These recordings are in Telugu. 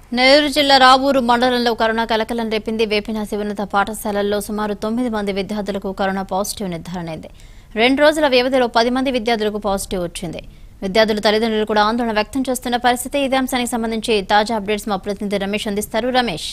నెల్లూరు జిల్లా రావూరు మండలంలో కరోనా కలకలం రేపింది వేపినాసి ఉన్నత పాఠశాలల్లో సుమారు తొమ్మిది మంది విద్యార్థులకు కరోనా పాజిటివ్ నిర్ధారణ అయింది రెండు రోజుల వ్యవధిలో పది మంది విద్యార్థులకు పాజిటివ్ వచ్చింది విద్యార్థుల తల్లిదండ్రులు కూడా ఆందోళన వ్యక్తం చేస్తున్న పరిస్థితి ఇదే అంశానికి సంబంధించి తాజా అప్డేట్స్ మా ప్రతినిధి రమేష్ అందిస్తారు రమేష్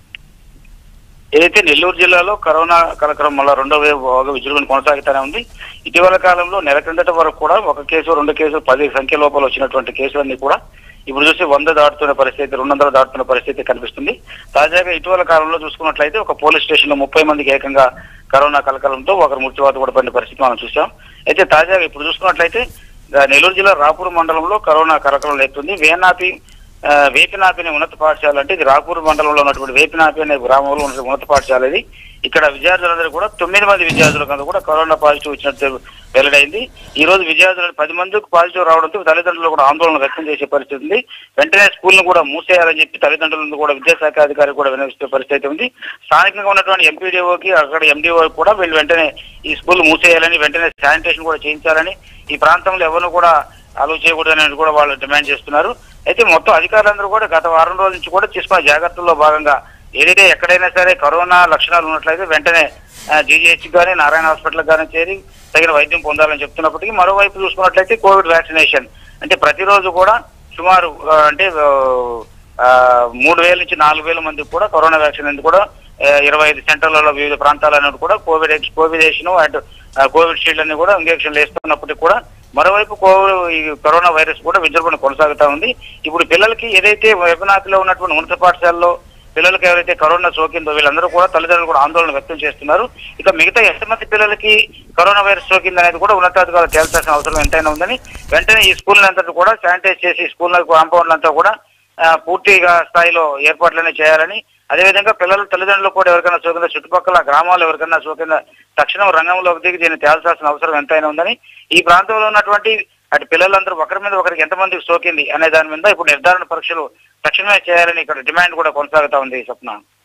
ఏదైతే నెల్లూరు జిల్లాలో కరోనా కలకరం మళ్ళా రెండో వేవ్ బాగా విజృంభణ కొనసాగుతూనే ఉంది ఇటీవల కాలంలో నెల క్రిందట వరకు కూడా ఒక కేసు రెండు కేసులు పది సంఖ్య లోపల వచ్చినటువంటి కేసులన్నీ కూడా ఇప్పుడు చూసి వంద దాటుతున్న పరిస్థితి రెండు వందలు దాటుతున్న పరిస్థితి కనిపిస్తుంది తాజాగా ఇటీవల కాలంలో చూసుకున్నట్లయితే ఒక పోలీస్ స్టేషన్ లో ముప్పై మందికి ఏకంగా కరోనా కలకలంతో ఒకరు మృత్యువాత కూడా పడిన పరిస్థితి మనం చూసాం అయితే తాజాగా ఇప్పుడు చూసుకున్నట్లయితే ఆ, నెల్లూరు జిల్లా రాపూర్ మండలంలో కరోనా కలకలం లేస్తుంది వేనాపి ఆ, వేపినాపి అనే ఉన్నత పాఠశాల అంటే ఇది రాపూర్ మండలంలో ఉన్నటువంటి వేపినాపి అనే గ్రామంలో ఉన్న ఉన్నత పాఠశాల ఇది ఇక్కడ విద్యార్థులందరూ కూడా తొమ్మిది మంది విద్యార్థులకు అంతా కూడా కరోనా పాజిటివ్ వచ్చినట్టు వెల్లడైంది ఈ రోజు విద్యార్థులు పది మందికి పాజిటివ్ రావడంతో తల్లిదండ్రులు కూడా ఆందోళన వ్యక్తం చేసే పరిస్థితి ఉంది వెంటనే స్కూల్ ను కూడా మూసేయాలని చెప్పి తల్లిదండ్రులను కూడా విద్యాశాఖ అధికారి కూడా వినియోగిస్తున్న పరిస్థితి ఉంది స్థానికంగా ఉన్నటువంటి ఎంపీడీఓకి అక్కడ ఎండిఓ కూడా వీళ్ళు వెంటనే ఈ స్కూల్ మూసేయాలని వెంటనే శానిటేషన్ కూడా చేయించాలని ఈ ప్రాంతంలో ఎవరు కూడా అలవ్ చేయకూడదని కూడా వాళ్ళు డిమాండ్ చేస్తున్నారు అయితే మొత్తం అధికారులందరూ కూడా గత వారం రోజుల నుంచి కూడా తీసుకున్న జాగ్రత్తల్లో భాగంగా ఏదైతే ఎక్కడైనా సరే కరోనా లక్షణాలు ఉన్నట్లయితే వెంటనే జీజీహెచ్ కానీ నారాయణ హాస్పిటల్ కానీ చేరి తగిన వైద్యం పొందాలని చెప్తున్నప్పటికీ మరోవైపు చూసుకున్నట్లయితే కోవిడ్ వ్యాక్సినేషన్ అంటే ప్రతిరోజు కూడా సుమారు ఆ, అంటే ఆ, మూడు వేల నుంచి నాలుగు వేల మందికి కూడా కరోనా వ్యాక్సిన్ అనేది కూడా ఆ, ఇరవై ఐదు సెంటర్లలో వివిధ ప్రాంతాలను కూడా కోవిడ్ ఎక్స్ కోవిడేషన్ అండ్ ఆ, కోవిడ్ షీల్డ్ అన్ని కూడా ఇంజక్షన్లు వేస్తున్నప్పటికీ కూడా మరోవైపు కోవిడ్ ఈ కరోనా వైరస్ కూడా విజృంభణ కొనసాగుతా ఉంది ఇప్పుడు పిల్లలకి ఏదైతే వెబనాథ్లో ఉన్నటువంటి ఉన్నత పాఠశాలలో పిల్లలకి ఎవరైతే కరోనా సోకిందో వీళ్ళందరూ కూడా తల్లిదండ్రులు కూడా ఆందోళన వ్యక్తం చేస్తున్నారు ఇక మిగతా ఎంతమంది పిల్లలకి కరోనా వైరస్ సోకింది అనేది కూడా ఉన్నతాధికారులు తేల్చాల్సిన అవసరం ఎంతైనా ఉందని వెంటనే ఈ స్కూల్ అంతా కూడా శానిటైజ్ చేసి స్కూల్ కాంపౌండ్ అంతా కూడా ఆ, పూర్తిగా స్థాయిలో ఏర్పాట్లనే చేయాలని అదేవిధంగా పిల్లల తల్లిదండ్రులు కూడా ఎవరికైనా సోకిందా చుట్టుపక్కల గ్రామాల్లో ఎవరికైనా సోకిందా తక్షణం రంగంలోకి దిగి దీన్ని తేల్చాల్సిన అవసరం ఎంతైనా ఉందని ఈ ప్రాంతంలో ఉన్నటువంటి అటు పిల్లలందరూ ఒకరి మీద ఒకరికి ఎంతమందికి సోకింది అనే దాని మీద ఇప్పుడు నిర్ధారణ పరీక్షలు తక్షణమే చేయాలని ఇక్కడ డిమాండ్ కూడా కొనసాగుతా ఉంది స్వప్న